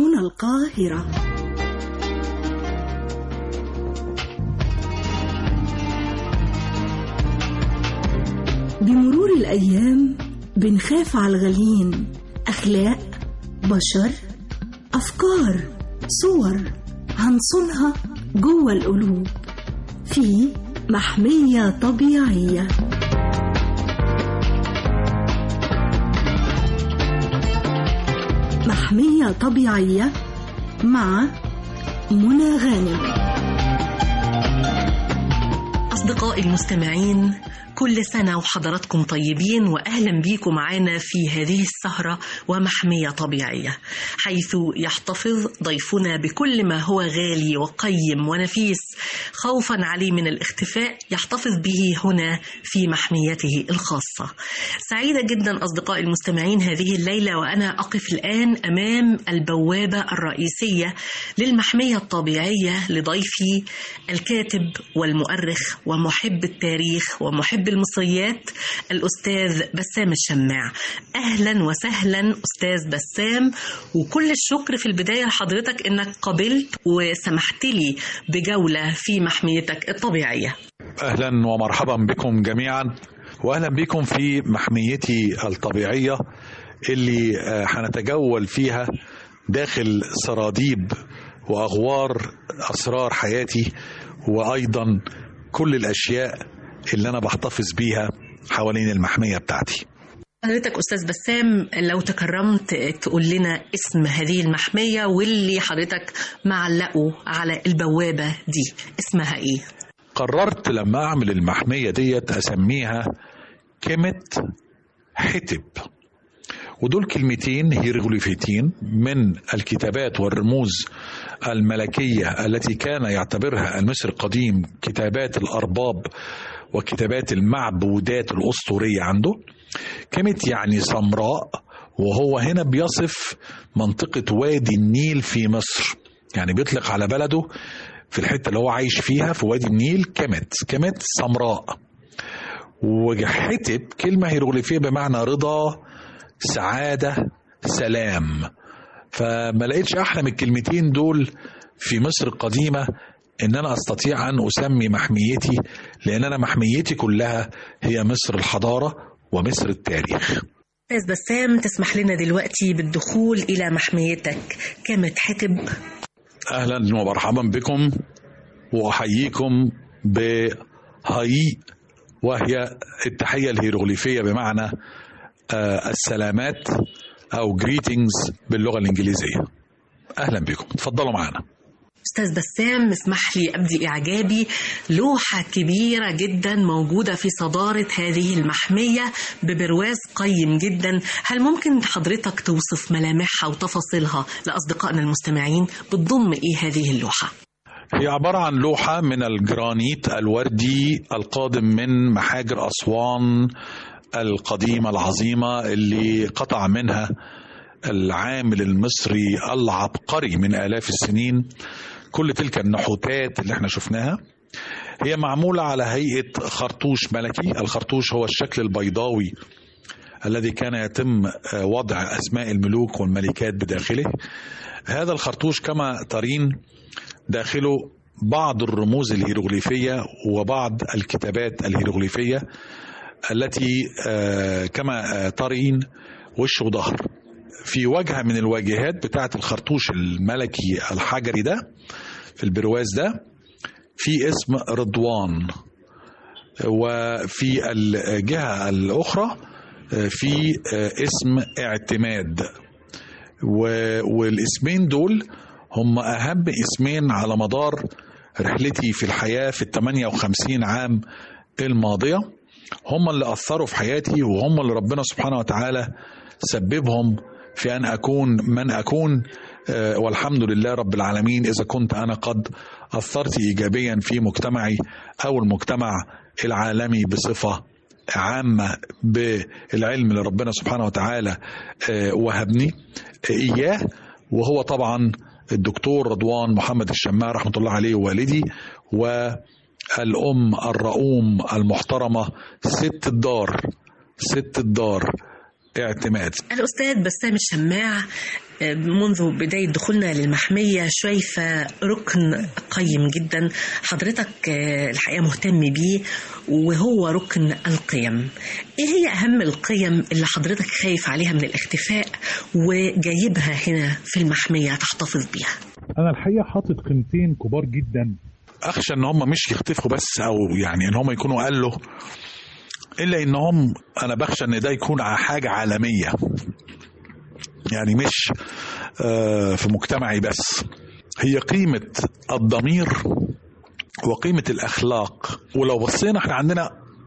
هنا القاهرة بمرور الأيام بنخاف على الغاليين أخلاق بشر أفكار صور هنصونها جوه القلوب في محمية طبيعية محمية طبيعية مع منى غانم أصدقائي المستمعين كل سنة وحضراتكم طيبين وأهلا بيكم معانا في هذه السهرة ومحمية طبيعية حيث يحتفظ ضيفنا بكل ما هو غالي وقيم ونفيس خوفا عليه من الاختفاء يحتفظ به هنا في محميته الخاصة سعيدة جدا أصدقائي المستمعين هذه الليلة وأنا أقف الآن أمام البوابة الرئيسية للمحمية الطبيعية لضيفي الكاتب والمؤرخ ومحب التاريخ ومحب المصريات الأستاذ بسام الشماع أهلا وسهلا أستاذ بسام وكل الشكر في البداية لحضرتك أنك قبلت وسمحت لي بجولة في محميتك الطبيعية اهلا ومرحبا بكم جميعا واهلا بكم في محميتي الطبيعيه اللي آه، هنتجول فيها داخل سراديب واغوار اسرار حياتي وايضا كل الاشياء اللي انا بحتفظ بيها حوالين المحميه بتاعتي حضرتك أستاذ بسام لو تكرمت تقول لنا اسم هذه المحمية واللي حضرتك معلقه على البوابة دي اسمها إيه؟ قررت لما اعمل المحميه ديت اسميها كلمه حتب ودول كلمتين هيروغليفيتين من الكتابات والرموز الملكيه التي كان يعتبرها المصري القديم كتابات الارباب وكتابات المعبودات الاسطوريه عنده كلمه يعني سمراء وهو هنا بيصف منطقه وادي النيل في مصر يعني بيطلق على بلده في الحته اللي هو عايش فيها في وادي النيل كمت كمت سمراء وحتب كلمه هيروغليفيه بمعنى رضا سعاده سلام فما لقيتش احلى من الكلمتين دول في مصر القديمه ان انا استطيع ان اسمي محميتي لان انا محميتي كلها هي مصر الحضاره ومصر التاريخ أستاذ بسام تسمح لنا دلوقتي بالدخول إلى محميتك كم تحتب اهلا ومرحبا بكم واحييكم بهاي وهي التحيه الهيروغليفيه بمعنى آه، السلامات او greetings باللغه الانجليزيه اهلا بكم اتفضلوا معنا أستاذ بسام اسمح لي أبدي إعجابي لوحة كبيرة جدا موجودة في صدارة هذه المحمية ببرواز قيم جدا هل ممكن حضرتك توصف ملامحها وتفاصيلها لأصدقائنا المستمعين بتضم إيه هذه اللوحة؟ هي عبارة عن لوحة من الجرانيت الوردي القادم من محاجر أسوان القديمة العظيمة اللي قطع منها العامل المصري العبقري من آلاف السنين كل تلك النحوتات اللي احنا شفناها هي معمولة على هيئة خرطوش ملكي الخرطوش هو الشكل البيضاوي الذي كان يتم آه، وضع أسماء الملوك والملكات بداخله هذا الخرطوش كما ترين داخله بعض الرموز الهيروغليفية وبعض الكتابات الهيروغليفية التي آه، كما آه، ترين وش وظهر في وجهة من الواجهات بتاعة الخرطوش الملكي الحجري ده في البرواز ده في اسم رضوان وفي الجهة الأخرى في اسم اعتماد و- والاسمين دول هم أهم اسمين على مدار رحلتي في الحياة في ال 58 عام الماضية هم اللي أثروا في حياتي وهم اللي ربنا سبحانه وتعالى سببهم في أن أكون من أكون آه، والحمد لله رب العالمين إذا كنت أنا قد أثرت إيجابيا في مجتمعي أو المجتمع العالمي بصفة عامة بالعلم اللي ربنا سبحانه وتعالى آه، وهبني إياه وهو طبعا الدكتور رضوان محمد الشماع رحمة الله عليه والدي والأم الرؤوم المحترمة ست الدار ست الدار اعتماد الأستاذ بسام الشماع آه، منذ بداية دخولنا للمحمية شايفة ركن قيم جدا حضرتك آه، الحقيقة مهتم بيه وهو ركن القيم ايه هي أهم القيم اللي حضرتك خايف عليها من الاختفاء وجايبها هنا في المحمية تحتفظ بيها انا الحقيقه حاطط قيمتين كبار جدا اخشى ان هم مش يختفوا بس او يعني ان هم يكونوا قالوا الا انهم انا بخشى ان ده يكون ع- حاجه عالميه يعني مش آه، في مجتمعي بس هي قيمه الضمير وقيمه الاخلاق ولو بصينا احنا عندنا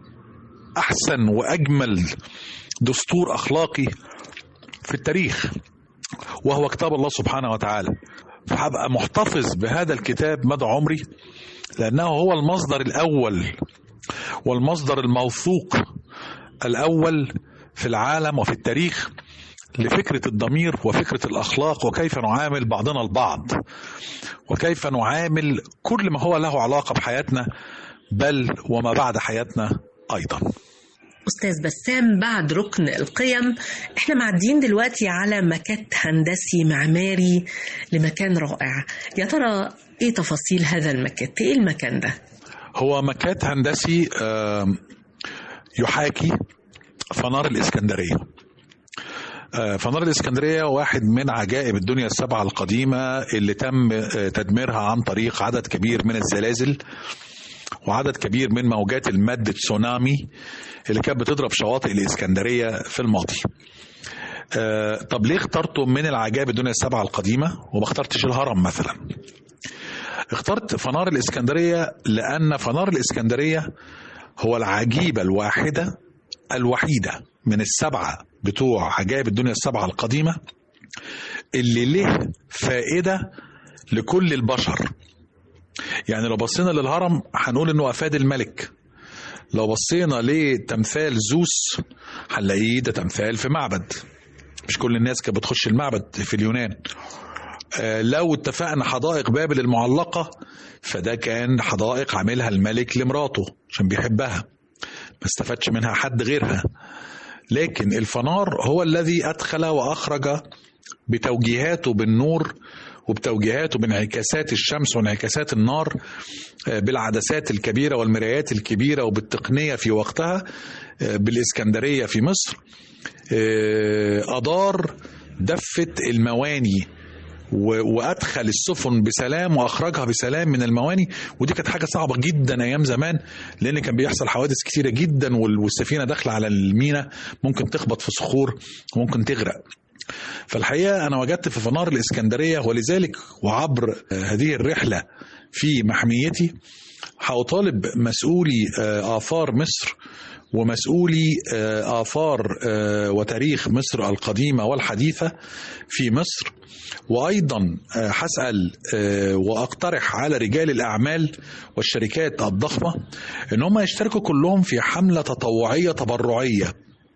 احسن واجمل دستور اخلاقي في التاريخ وهو كتاب الله سبحانه وتعالى فهبقى محتفظ بهذا الكتاب مدى عمري لأنه هو المصدر الأول والمصدر الموثوق الأول في العالم وفي التاريخ لفكرة الضمير وفكرة الأخلاق وكيف نعامل بعضنا البعض وكيف نعامل كل ما هو له علاقة بحياتنا بل وما بعد حياتنا أيضا أستاذ بسام بعد ركن القيم احنا معديين دلوقتي على مكات هندسي معماري لمكان رائع يا ترى ايه تفاصيل هذا المكات ايه المكان ده هو مكات هندسي آم، يحاكي فنار الإسكندرية آه، فنار الإسكندرية واحد من عجائب الدنيا السبعة القديمة اللي تم آه، تدميرها عن طريق عدد كبير من الزلازل وعدد كبير من موجات المد تسونامي اللي كانت بتضرب شواطئ الإسكندرية في الماضي آه، طب ليه اخترته من العجائب الدنيا السبعة القديمة وما اخترتش الهرم مثلا اخترت فنار الإسكندرية لأن فنار الإسكندرية هو العجيبة الواحدة الوحيدة من السبعة بتوع عجائب الدنيا السبعة القديمة اللي له فائدة لكل البشر يعني لو بصينا للهرم هنقول انه افاد الملك لو بصينا لتمثال زوس هنلاقيه ده تمثال في معبد مش كل الناس كانت بتخش المعبد في اليونان آه، لو اتفقنا حدائق بابل المعلقة فده كان حدائق عاملها الملك لمراته عشان بيحبها ما استفادش منها حد غيرها لكن الفنار هو الذي أدخل وأخرج بتوجيهاته بالنور وبتوجيهاته بانعكاسات الشمس وانعكاسات النار آه، بالعدسات الكبيرة والمرايات الكبيرة وبالتقنية في وقتها آه، بالإسكندرية في مصر آه، أدار دفة المواني و- وادخل السفن بسلام واخرجها بسلام من المواني ودي كانت حاجه صعبه جدا ايام زمان لان كان بيحصل حوادث كتيره جدا وال- والسفينه داخله على المينا ممكن تخبط في صخور وممكن تغرق فالحقيقه انا وجدت في فنار الاسكندريه ولذلك وعبر آه، هذه الرحله في محميتي هأطالب مسؤولي آه، آثار مصر ومسؤولي آه، آثار آه، وتاريخ مصر القديمة والحديثة في مصر وأيضا آه، هسأل آه، وأقترح على رجال الأعمال والشركات الضخمة إن هم يشتركوا كلهم في حملة تطوعية تبرعية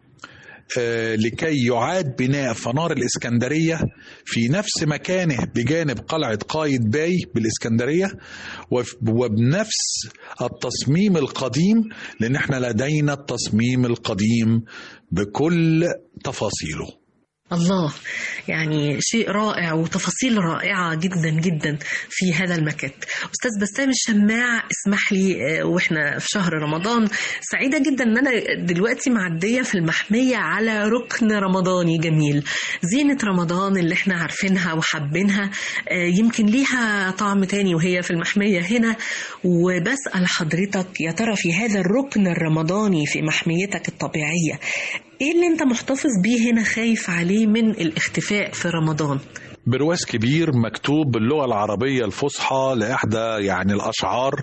آه، لكي يعاد بناء فنار الإسكندرية في نفس مكانه بجانب قلعة قايد باي بالإسكندرية وف- وبنفس التصميم القديم لأن احنا لدينا التصميم القديم بكل تفاصيله الله يعني شيء رائع وتفاصيل رائعة جدا جدا في هذا المكات أستاذ بسام الشماع اسمح لي آه، وإحنا في شهر رمضان سعيدة جدا أن أنا دلوقتي معدية في المحمية على ركن رمضاني جميل زينة رمضان اللي احنا عارفينها وحابينها آه، يمكن ليها طعم تاني وهي في المحمية هنا وبسأل حضرتك يا ترى في هذا الركن الرمضاني في محميتك الطبيعية ايه اللي انت محتفظ بيه هنا خايف عليه من الاختفاء في رمضان برواز كبير مكتوب باللغة العربية الفصحى لإحدى يعني الأشعار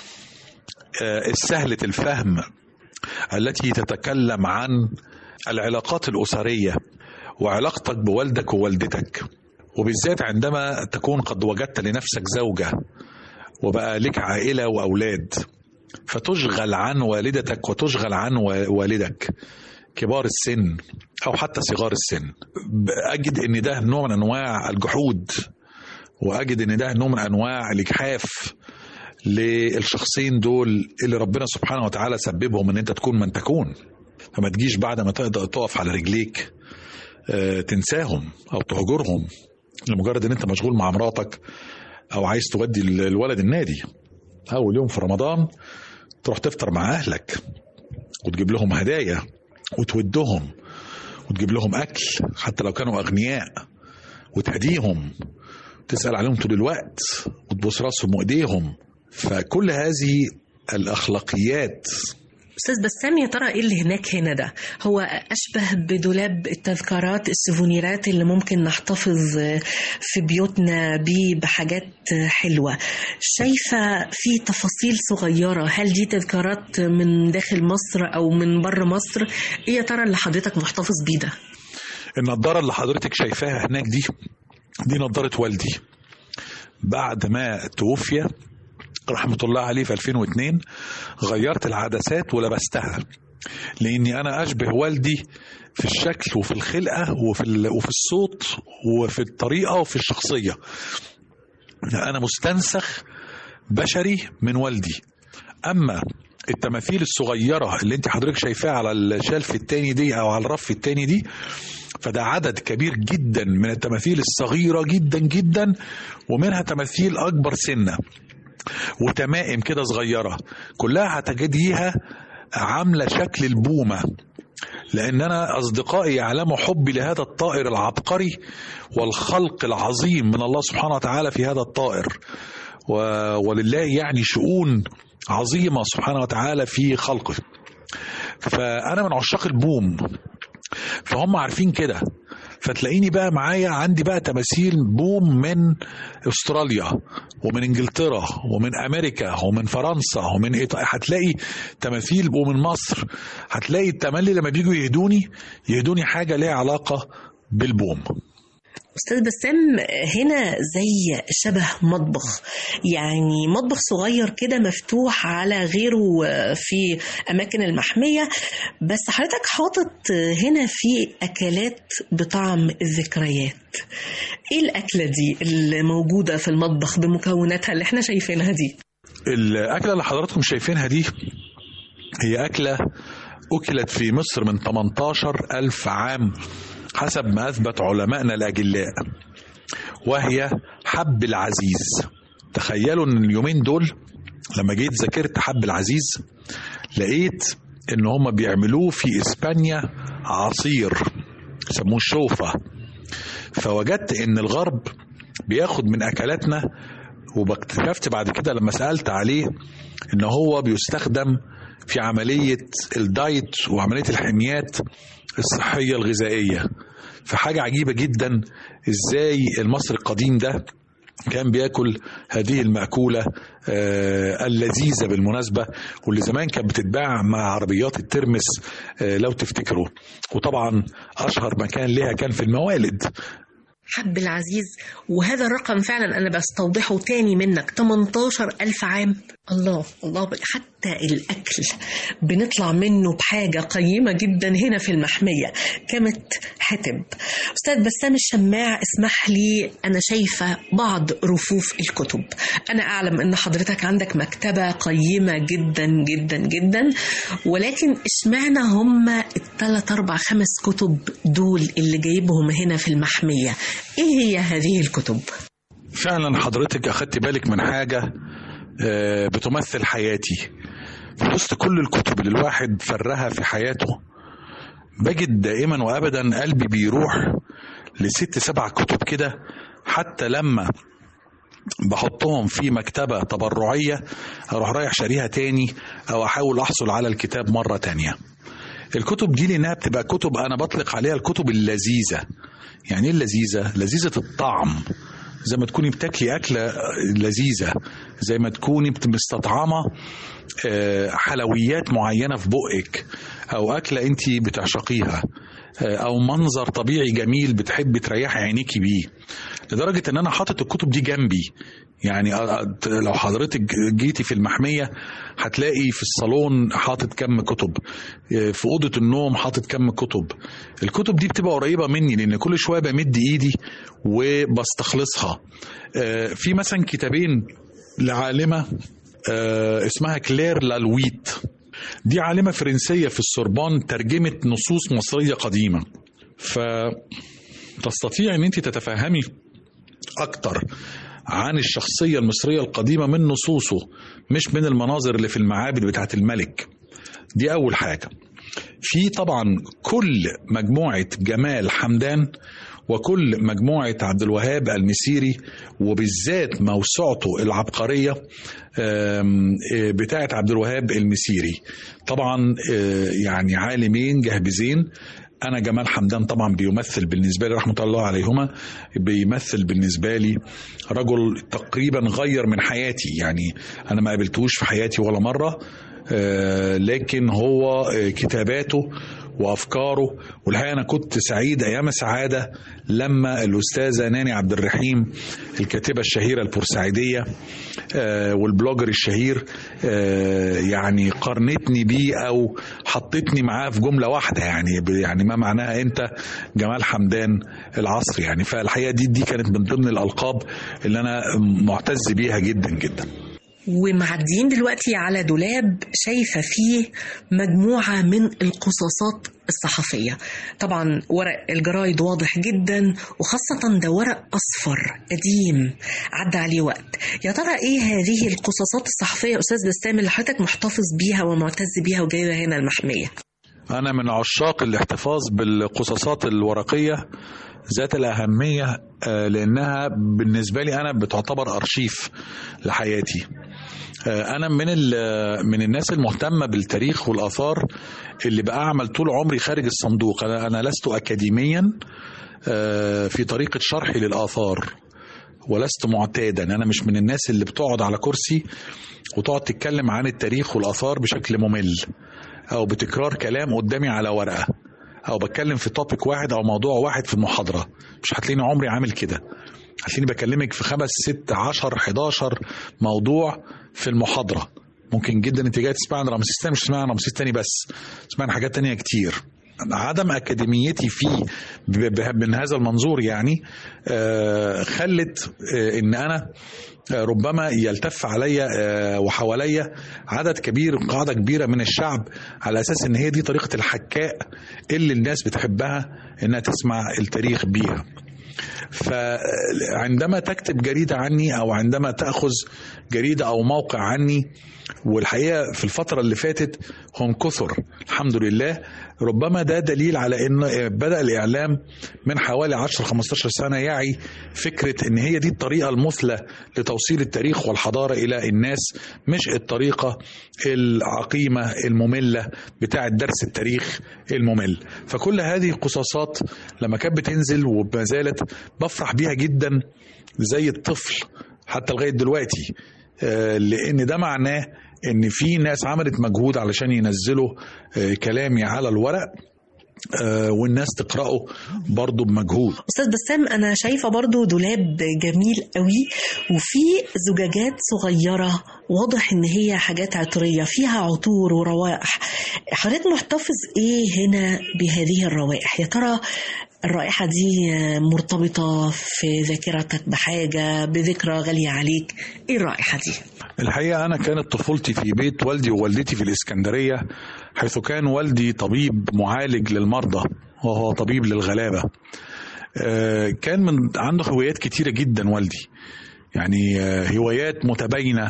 آه، السهلة الفهم التي تتكلم عن العلاقات الأسرية وعلاقتك بوالدك ووالدتك وبالذات عندما تكون قد وجدت لنفسك زوجة وبقى لك عائلة وأولاد فتشغل عن والدتك وتشغل عن و- والدك كبار السن او حتى صغار السن اجد ان ده نوع من انواع الجحود واجد ان ده نوع من انواع الاجحاف للشخصين دول اللي ربنا سبحانه وتعالى سببهم ان انت تكون من تكون فما تجيش بعد ما تقدر تقف على رجليك آه، تنساهم او تهجرهم لمجرد ان انت مشغول مع مراتك او عايز تودي ال- الولد النادي اول يوم في رمضان تروح تفطر مع اهلك وتجيب لهم هدايا وتودهم وتجيب لهم اكل حتى لو كانوا اغنياء وتهديهم تسال عليهم طول الوقت وتبوس راسهم وايديهم فكل هذه الاخلاقيات استاذ بسام يا ترى ايه اللي هناك هنا ده هو اشبه بدولاب التذكارات السيفونيرات اللي ممكن نحتفظ في بيوتنا بيه بحاجات حلوه شايفه في تفاصيل صغيره هل دي تذكارات من داخل مصر او من بره مصر ايه يا ترى اللي حضرتك محتفظ بيه ده النضاره اللي حضرتك شايفاها هناك دي دي نضاره والدي بعد ما توفي رحمة الله عليه في 2002 غيرت العدسات ولبستها لاني انا اشبه والدي في الشكل وفي الخلقه وفي ال- وفي الصوت وفي الطريقه وفي الشخصيه انا مستنسخ بشري من والدي اما التماثيل الصغيره اللي انت حضرتك شايفاها على الشلف التاني دي او على الرف التاني دي فده عدد كبير جدا من التماثيل الصغيره جدا جدا ومنها تماثيل اكبر سنه وتمائم كده صغيره كلها هتجديها عامله شكل البومه لان انا اصدقائي يعلموا حبي لهذا الطائر العبقري والخلق العظيم من الله سبحانه وتعالى في هذا الطائر و... ولله يعني شؤون عظيمه سبحانه وتعالى في خلقه فانا من عشاق البوم فهم عارفين كده فتلاقيني بقى معايا عندي بقى تماثيل بوم من استراليا ومن انجلترا ومن امريكا ومن فرنسا ومن ايطاليا هتلاقي تماثيل ومن مصر هتلاقي التملي لما بيجوا يهدوني يهدوني حاجه ليها علاقه بالبوم استاذ بسام هنا زي شبه مطبخ يعني مطبخ صغير كده مفتوح على غيره في اماكن المحميه بس حضرتك حاطط هنا في اكلات بطعم الذكريات ايه الاكله دي اللي موجوده في المطبخ بمكوناتها اللي احنا شايفينها دي الاكله اللي حضراتكم شايفينها دي هي اكله اكلت في مصر من 18 الف عام حسب ما اثبت علمائنا الاجلاء وهي حب العزيز تخيلوا ان اليومين دول لما جيت ذاكرت حب العزيز لقيت ان هم بيعملوه في اسبانيا عصير يسموه شوفه فوجدت ان الغرب بياخد من اكلاتنا واكتشفت بعد كده لما سالت عليه ان هو بيستخدم في عمليه الدايت وعمليه الحميات الصحيه الغذائيه فحاجه عجيبه جدا ازاي المصري القديم ده كان بياكل هذه المأكولة آه اللذيذة بالمناسبة واللي زمان كانت بتتباع مع عربيات الترمس آه لو تفتكروا وطبعا أشهر مكان لها كان في الموالد حب العزيز وهذا الرقم فعلا أنا بستوضحه تاني منك 18 ألف عام الله الله حتى الأكل بنطلع منه بحاجة قيمة جدا هنا في المحمية كمت حتب أستاذ بسام الشماع اسمح لي أنا شايفة بعض رفوف الكتب أنا أعلم أن حضرتك عندك مكتبة قيمة جدا جدا جدا ولكن اشمعنى هم الثلاث أربع خمس كتب دول اللي جايبهم هنا في المحمية إيه هي هذه الكتب؟ فعلا حضرتك أخدت بالك من حاجة آه، بتمثل حياتي في وسط كل الكتب اللي الواحد فرها في حياته بجد دائما وابدا قلبي بيروح لست سبع كتب كده حتى لما بحطهم في مكتبة تبرعية أروح رايح شاريها تاني أو أحاول أحصل على الكتاب مرة تانية الكتب دي لأنها بتبقى كتب أنا بطلق عليها الكتب اللذيذة يعني إيه اللذيذة؟ لذيذة الطعم زي ما تكوني بتاكلي أكلة لذيذة زي ما تكوني بت- مستطعمة آه، حلويات معينة في بقك أو أكلة أنت بتعشقيها آه، أو منظر طبيعي جميل بتحبي تريحي عينيكي بيه لدرجة إن أنا حاطط الكتب دي جنبي يعني آه، آه، لو حضرتك جيتي في المحمية هتلاقي في الصالون حاطط كم كتب آه، في أوضة النوم حاطط كم كتب الكتب دي بتبقى قريبة مني لأن كل شوية بمد إيدي وبستخلصها آه، في مثلا كتابين لعالمة آه، اسمها كلير لالويت دي عالمة فرنسية في السوربون ترجمت نصوص مصرية قديمة فتستطيع ان انت تتفهمي اكتر عن الشخصية المصرية القديمة من نصوصه مش من المناظر اللي في المعابد بتاعت الملك دي أول حاجة في طبعا كل مجموعة جمال حمدان وكل مجموعة عبد الوهاب المسيري وبالذات موسوعته العبقرية آم، آه، بتاعة عبد الوهاب المسيري طبعا آه، يعني عالمين جهبذين انا جمال حمدان طبعا بيمثل بالنسبه لي رحمه الله عليهما بيمثل بالنسبه لي رجل تقريبا غير من حياتي يعني انا ما قابلتوش في حياتي ولا مره آه، لكن هو آه، كتاباته وافكاره والحقيقه انا كنت سعيد ايام سعاده لما الاستاذه ناني عبد الرحيم الكاتبه الشهيره البورسعيديه آه، والبلوجر الشهير آه، يعني قارنتني بيه او حطتني معاه في جمله واحده يعني ب- يعني ما معناها انت جمال حمدان العصر يعني فالحقيقه دي دي كانت من ضمن الالقاب اللي انا معتز بيها جدا جدا ومعديين دلوقتي على دولاب شايفة فيه مجموعة من القصاصات الصحفية طبعا ورق الجرايد واضح جدا وخاصة ده ورق أصفر قديم عدى عليه وقت يا ترى إيه هذه القصاصات الصحفية أستاذ بسام اللي حضرتك محتفظ بيها ومعتز بيها وجايبها هنا المحمية أنا من عشاق الاحتفاظ بالقصاصات الورقية ذات الأهمية آه، لأنها بالنسبة لي أنا بتعتبر أرشيف لحياتي آه، أنا من ال- من الناس المهتمة بالتاريخ والآثار اللي بعمل طول عمري خارج الصندوق أنا أنا لست أكاديميا آه، في طريقة شرحي للآثار ولست معتادا أنا مش من الناس اللي بتقعد على كرسي وتقعد تتكلم عن التاريخ والآثار بشكل ممل او بتكرار كلام قدامي على ورقه او بتكلم في توبيك واحد او موضوع واحد في المحاضره مش هتلاقيني عمري عامل كده هتلاقيني بكلمك في خمس ست عشر 11 موضوع في المحاضره ممكن جدا انت جاي تسمع عن رمسيس تاني مش تسمع عن رمسيس تاني بس تسمع عن حاجات تانية كتير عدم اكاديميتي فيه ب- ب- من هذا المنظور يعني آه، خلت آه، ان انا آه، ربما يلتف عليا آه، وحواليا عدد كبير قاعده كبيره من الشعب على اساس ان هي دي طريقه الحكاء اللي الناس بتحبها انها تسمع التاريخ بيها فعندما تكتب جريدة عني أو عندما تأخذ جريدة أو موقع عني والحقيقة في الفترة اللي فاتت هم كثر الحمد لله ربما ده دليل على أن بدأ الإعلام من حوالي 10-15 سنة يعي فكرة أن هي دي الطريقة المثلى لتوصيل التاريخ والحضارة إلى الناس مش الطريقة العقيمة المملة بتاعة درس التاريخ الممل فكل هذه قصاصات لما كانت بتنزل وما زالت بفرح بيها جدا زي الطفل حتى لغاية دلوقتي آه، لأن ده معناه إن في ناس عملت مجهود علشان ينزلوا آه، كلامي على الورق آه، والناس تقرأه برضه بمجهود استاذ بسام انا شايفه برضو دولاب جميل قوي وفي زجاجات صغيره واضح ان هي حاجات عطريه فيها عطور وروائح حضرتك محتفظ ايه هنا بهذه الروائح يا ترى الرائحة دي مرتبطة في ذاكرتك بحاجة بذكرى غالية عليك ايه الرائحة دي؟ الحقيقة أنا كانت طفولتي في بيت والدي ووالدتي في الإسكندرية حيث كان والدي طبيب معالج للمرضى وهو طبيب للغلابة آه، كان من عنده هوايات كتيرة جدا والدي يعني آه، هوايات متباينة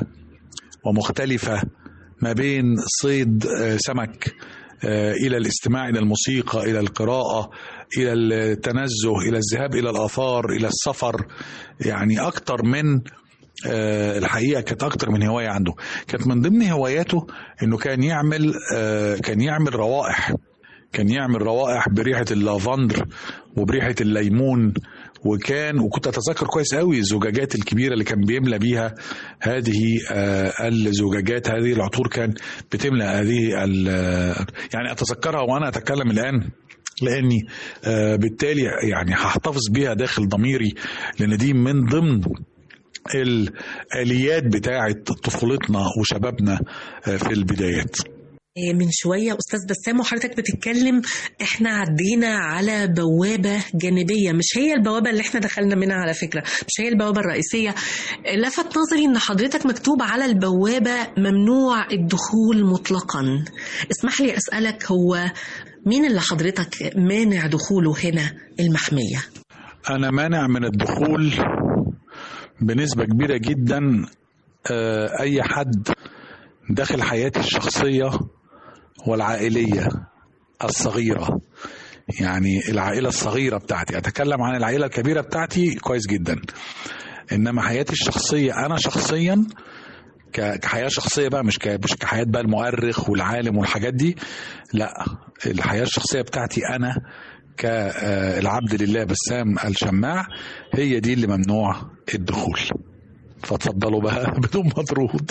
ومختلفة ما بين صيد آه، سمك آه، إلى الاستماع إلى الموسيقى إلى القراءة إلى التنزه إلى الذهاب إلى الآثار إلى السفر يعني أكتر من آه، الحقيقه كانت اكتر من هوايه عنده كانت من ضمن هواياته انه كان يعمل آه، كان يعمل روائح كان يعمل روائح بريحه اللافندر وبريحه الليمون وكان وكنت اتذكر كويس قوي الزجاجات الكبيره اللي كان بيملى بيها هذه آه، الزجاجات هذه العطور كان بتملى هذه ال- آه، يعني اتذكرها وانا اتكلم الان لاني آه، بالتالي يعني هحتفظ بيها داخل ضميري لان دي من ضمن الاليات بتاعه طفولتنا وشبابنا آه، في البدايات من شوية أستاذ بسام وحضرتك بتتكلم إحنا عدينا على بوابة جانبية مش هي البوابة اللي إحنا دخلنا منها على فكرة مش هي البوابة الرئيسية لفت نظري إن حضرتك مكتوب على البوابة ممنوع الدخول مطلقا اسمح لي أسألك هو مين اللي حضرتك مانع دخوله هنا المحمية أنا مانع من الدخول بنسبة كبيرة جدا آه، أي حد داخل حياتي الشخصية والعائلية الصغيرة يعني العائلة الصغيرة بتاعتي أتكلم عن العائلة الكبيرة بتاعتي كويس جدا إنما حياتي الشخصية أنا شخصيا ك- كحياة شخصية بقى مش ك- مش كحياة بقى المؤرخ والعالم والحاجات دي لا الحياة الشخصية بتاعتي أنا كالعبد لله بسام الشماع هي دي اللي ممنوع الدخول فتفضلوا بقى بدون مطرود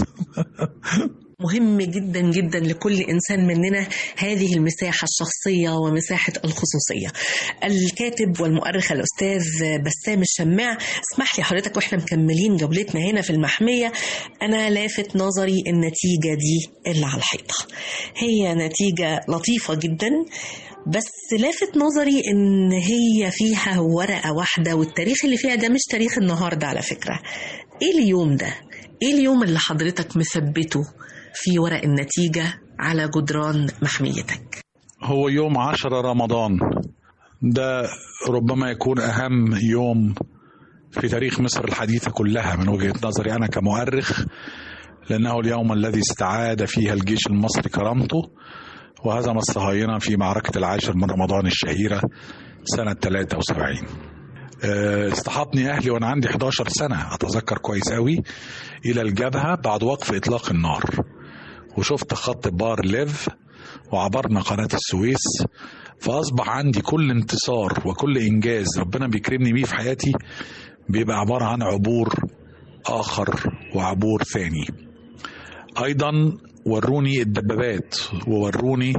مهم جدا جدا لكل انسان مننا هذه المساحه الشخصيه ومساحه الخصوصيه. الكاتب والمؤرخ الاستاذ بسام الشماع اسمح لي حضرتك واحنا مكملين جولتنا هنا في المحميه انا لافت نظري النتيجه دي اللي على الحيطه. هي نتيجه لطيفه جدا بس لافت نظري ان هي فيها ورقه واحده والتاريخ اللي فيها ده مش تاريخ النهارده على فكره. ايه اليوم ده؟ ايه اليوم اللي حضرتك مثبته في ورق النتيجة على جدران محميتك هو يوم عشرة رمضان ده ربما يكون أهم يوم في تاريخ مصر الحديثة كلها من وجهة نظري أنا كمؤرخ لأنه اليوم الذي استعاد فيها الجيش المصري كرامته وهزم الصهاينة في معركة العاشر من رمضان الشهيرة سنة 73 آه، استحضني أهلي وأنا عندي 11 سنة أتذكر كويس قوي إلى الجبهة بعد وقف إطلاق النار وشفت خط بار ليف وعبرنا قناة السويس فأصبح عندي كل انتصار وكل إنجاز ربنا بيكرمني بيه في حياتي بيبقى عبارة عن عبور آخر وعبور ثاني أيضا وروني الدبابات ووروني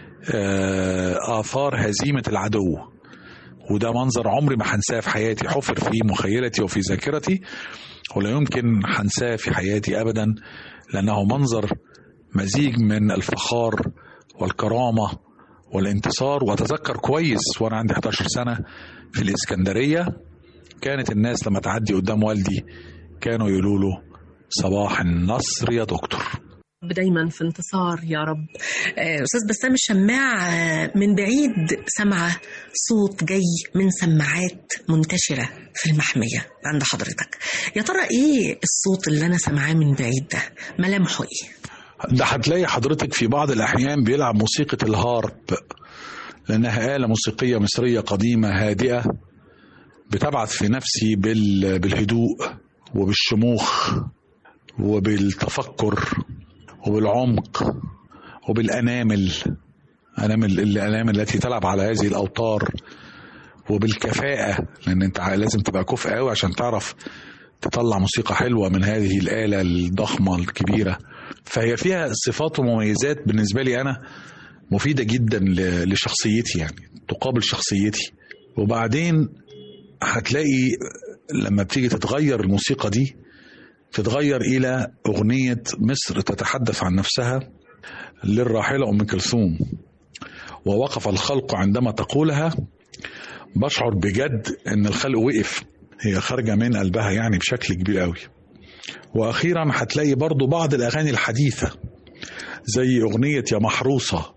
آه، آثار هزيمة العدو وده منظر عمري ما هنساه في حياتي حفر في مخيلتي وفي ذاكرتي ولا يمكن هنساه في حياتي أبدا لأنه منظر مزيج من الفخار والكرامة والانتصار وأتذكر كويس وأنا عندي 11 سنة في الإسكندرية كانت الناس لما تعدي قدام والدي كانوا يقولوا له صباح النصر يا دكتور دايما في انتصار يا رب آه، أستاذ بسام الشماع آه، من بعيد سمع صوت جاي من سماعات منتشرة في المحمية عند حضرتك يا ترى إيه الصوت اللي أنا سمعاه من بعيد ده ملامحه إيه ده هتلاقي حضرتك في بعض الأحيان بيلعب موسيقى الهارب لأنها آلة موسيقية مصرية قديمة هادئة بتبعث في نفسي بال... بالهدوء وبالشموخ وبالتفكر وبالعمق وبالأنامل أنامل الأنامل التي تلعب على هذه الأوتار وبالكفاءة لأن أنت لازم تبقى كفء قوي عشان تعرف تطلع موسيقى حلوة من هذه الآلة الضخمة الكبيرة فهي فيها صفات ومميزات بالنسبة لي أنا مفيدة جدا ل- لشخصيتي يعني تقابل شخصيتي وبعدين هتلاقي لما بتيجي تتغير الموسيقى دي تتغير إلى أغنية مصر تتحدث عن نفسها للراحلة أم كلثوم ووقف الخلق عندما تقولها بشعر بجد ان الخلق وقف هي خارجه من قلبها يعني بشكل كبير قوي واخيرا هتلاقي برضو بعض الاغاني الحديثه زي اغنيه يا محروسه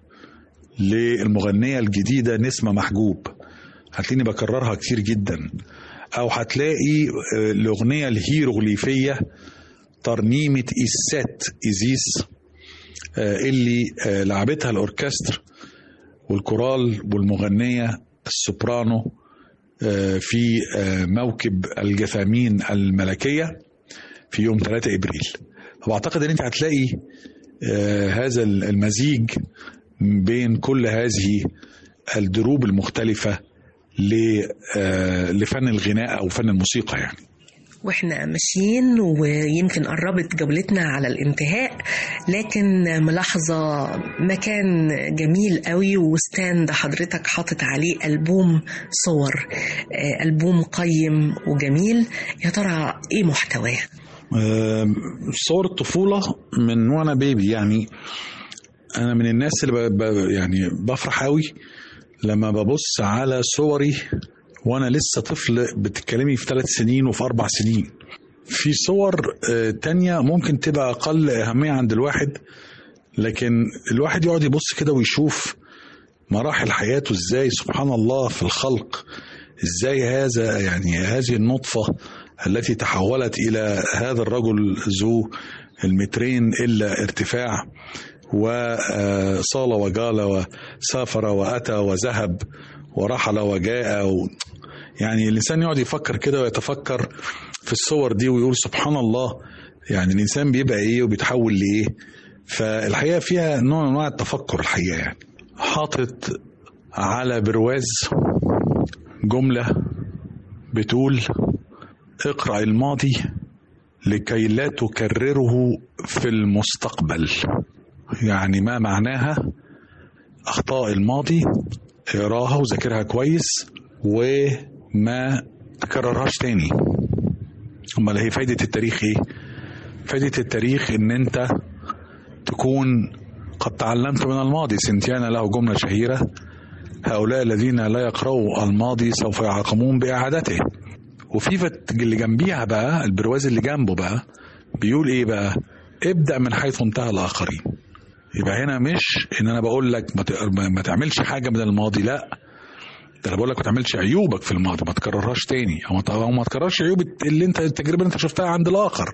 للمغنيه الجديده نسمه محجوب هتلاقيني بكررها كتير جدا او هتلاقي آه، الاغنيه الهيروغليفيه ترنيمه السات ازيس آه، اللي آه، لعبتها الاوركستر والكورال والمغنيه السوبرانو آه، في آه، موكب الجثامين الملكيه في يوم 3 ابريل واعتقد ان انت هتلاقي آه، هذا المزيج بين كل هذه الدروب المختلفه ل- آه، لفن الغناء او فن الموسيقى يعني واحنا ماشيين ويمكن قربت جولتنا على الانتهاء لكن ملاحظة مكان جميل قوي وستاند حضرتك حاطط عليه ألبوم صور آه، ألبوم قيم وجميل يا ترى ايه محتواه آه، صور الطفولة من وانا بيبي يعني انا من الناس اللي ب... ب... يعني بفرح قوي لما ببص على صوري وانا لسه طفل بتتكلمي في ثلاث سنين وفي اربع سنين في صور آه، تانية ممكن تبقى اقل اهميه عند الواحد لكن الواحد يقعد يبص كده ويشوف مراحل حياته ازاي سبحان الله في الخلق ازاي هذا يعني هذه النطفه التي تحولت الى هذا الرجل ذو المترين الا ارتفاع وصال وجال وسافر واتى وذهب ورحل وجاء و يعني الانسان يقعد يفكر كده ويتفكر في الصور دي ويقول سبحان الله يعني الانسان بيبقى ايه وبيتحول لايه فالحقيقه فيها نوع من انواع التفكر الحقيقه يعني حاطط على برواز جمله بتقول اقرا الماضي لكي لا تكرره في المستقبل يعني ما معناها اخطاء الماضي اقراها وذاكرها كويس وما تكررهاش تاني امال هي فايده التاريخ ايه فايده التاريخ ان انت تكون قد تعلمت من الماضي سنتيانا له جمله شهيره هؤلاء الذين لا يقرأوا الماضي سوف يعاقبون بإعادته وفي فت- اللي جنبيها بقى البرواز اللي جنبه بقى بيقول ايه بقى ابدأ من حيث انتهى الآخرين يبقى هنا مش ان انا بقول لك ما ت- ما ما تعملش حاجة من الماضي لا ده انا بقول لك ما تعملش عيوبك في الماضي ما تكررهاش تاني او ما ت- أو ما تكررش عيوب اللي انت التجربة اللي انت شفتها عند الآخر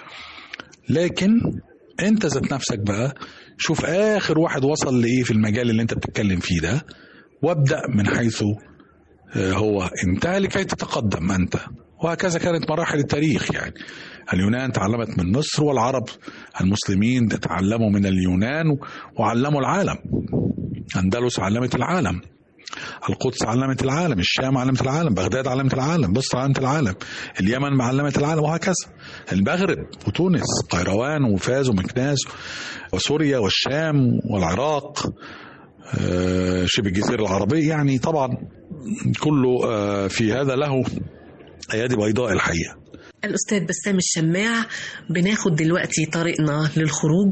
لكن انت ذات نفسك بقى شوف اخر واحد وصل لايه في المجال اللي انت بتتكلم فيه ده وابدا من حيث آه، هو انتهى لكي تتقدم انت وهكذا كانت مراحل التاريخ يعني اليونان تعلمت من مصر والعرب المسلمين تعلموا من اليونان وعلموا العالم اندلس علمت العالم القدس علمت العالم الشام علمت العالم بغداد علمت العالم مصر علمت العالم اليمن علمت العالم وهكذا المغرب وتونس قيروان وفاز ومكناس وسوريا والشام والعراق آه، شبه الجزيرة العربية يعني طبعا كله آه، في هذا له أيادي بيضاء الحقيقة الأستاذ بسام الشماع بناخد دلوقتي طريقنا للخروج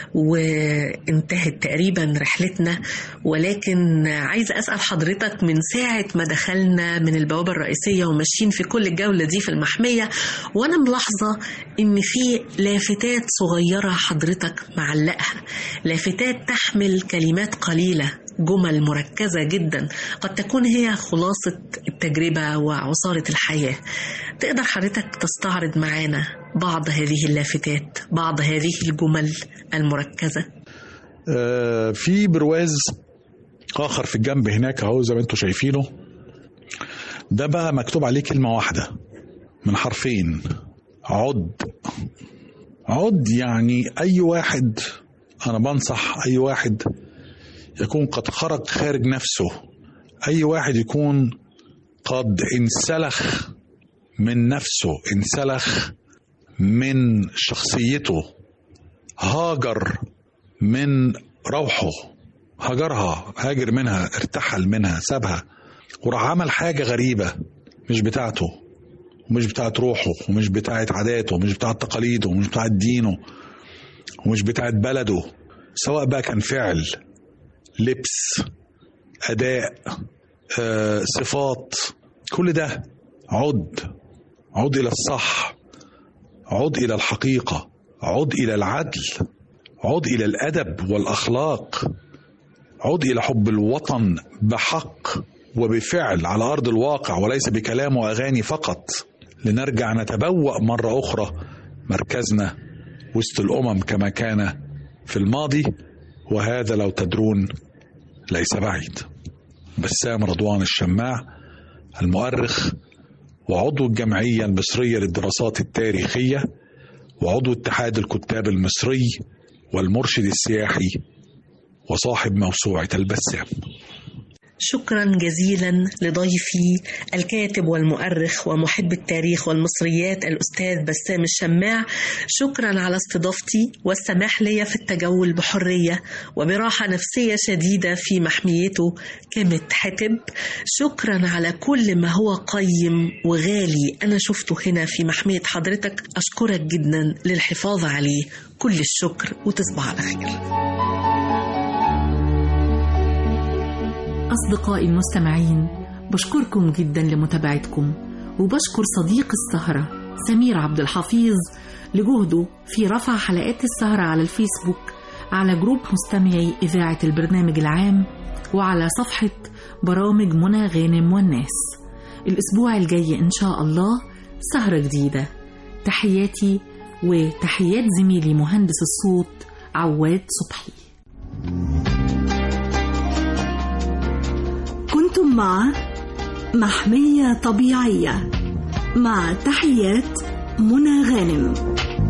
وانتهت تقريبا رحلتنا ولكن عايزة أسأل حضرتك من ساعة ما دخلنا من البوابة الرئيسية وماشيين في كل الجولة دي في المحمية وأنا ملاحظة إن في لافتات صغيرة حضرتك معلقها لافتات تحمل كلمات قليلة جمل مركزة جدا قد تكون هي خلاصة التجربة وعصارة الحياة تقدر حضرتك تستعرض معانا بعض هذه اللافتات بعض هذه الجمل المركزة آه، في برواز آخر في الجنب هناك أهو زي ما أنتم شايفينه ده بقى مكتوب عليه كلمة واحدة من حرفين عد عد يعني أي واحد أنا بنصح أي واحد يكون قد خرج خارج نفسه أي واحد يكون قد انسلخ من نفسه انسلخ من شخصيته هاجر من روحه هجرها هاجر منها ارتحل منها سابها وراح عمل حاجة غريبة مش بتاعته ومش بتاعت روحه ومش بتاعت عاداته ومش بتاعت تقاليده ومش بتاعت دينه ومش بتاعت بلده سواء بقى كان فعل لبس أداء آه، صفات كل ده عد عد إلى الصح عد إلى الحقيقة عد إلى العدل عد إلى الأدب والأخلاق عد إلى حب الوطن بحق وبفعل على أرض الواقع وليس بكلام وأغاني فقط لنرجع نتبوأ مرة أخرى مركزنا وسط الأمم كما كان في الماضي وهذا لو تدرون ليس بعيد بسام رضوان الشماع المؤرخ وعضو الجمعية المصرية للدراسات التاريخية وعضو اتحاد الكتاب المصري والمرشد السياحي وصاحب موسوعة البسام شكرا جزيلا لضيفي الكاتب والمؤرخ ومحب التاريخ والمصريات الأستاذ بسام الشماع شكرا على استضافتي والسماح لي في التجول بحرية وبراحة نفسية شديدة في محميته كمت حتب شكرا على كل ما هو قيم وغالي أنا شفته هنا في محمية حضرتك أشكرك جدا للحفاظ عليه كل الشكر وتصبح على خير أصدقائي المستمعين بشكركم جدا لمتابعتكم وبشكر صديق السهرة سمير عبد الحفيظ لجهده في رفع حلقات السهرة على الفيسبوك على جروب مستمعي إذاعة البرنامج العام وعلى صفحة برامج منى غانم والناس الأسبوع الجاي إن شاء الله سهرة جديدة تحياتي وتحيات زميلي مهندس الصوت عواد صبحي كنتم مع محمية طبيعية مع تحيات منى غانم